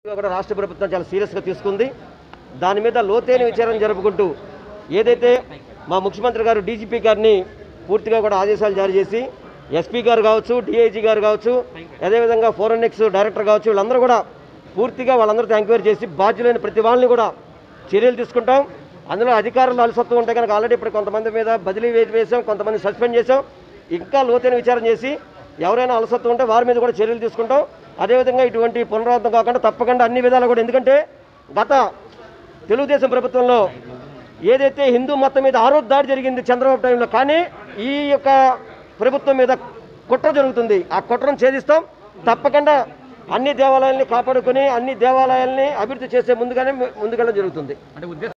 కూడా రాష్ట్ర ప్రభుత్వం చాలా సీరియస్గా తీసుకుంది దాని మీద లోతైన విచారణ జరుపుకుంటూ ఏదైతే మా ముఖ్యమంత్రి గారు డీజీపీ గారిని పూర్తిగా కూడా ఆదేశాలు జారీ చేసి ఎస్పీ గారు కావచ్చు డిఐజీ గారు కావచ్చు అదేవిధంగా ఫోరెన్సిక్స్ డైరెక్టర్ కావచ్చు వీళ్ళందరూ కూడా పూర్తిగా వాళ్ళందరితో ఎంక్వైరీ చేసి బాధ్యులైన ప్రతి వాళ్ళని కూడా చర్యలు తీసుకుంటాం అందులో అధికారులు అలసత్వం ఉంటే కనుక ఆల్రెడీ ఇప్పుడు కొంతమంది మీద బదిలీ వేసి వేసాం కొంతమంది సస్పెండ్ చేసాం ఇంకా లోతైన విచారణ చేసి ఎవరైనా అలసత్వం ఉంటే వారి మీద కూడా చర్యలు తీసుకుంటాం అదేవిధంగా ఇటువంటి పునరావృతం కాకుండా తప్పకుండా అన్ని విధాలు కూడా ఎందుకంటే గత తెలుగుదేశం ప్రభుత్వంలో ఏదైతే హిందూ మతం మీద ఆరోప దాడి జరిగింది చంద్రబాబు టైంలో కానీ ఈ యొక్క ప్రభుత్వం మీద కుట్ర జరుగుతుంది ఆ కుట్రను ఛేదిస్తాం తప్పకుండా అన్ని దేవాలయాల్ని కాపాడుకొని అన్ని దేవాలయాల్ని అభివృద్ధి చేసే ముందుగానే ముందుకెళ్ళడం జరుగుతుంది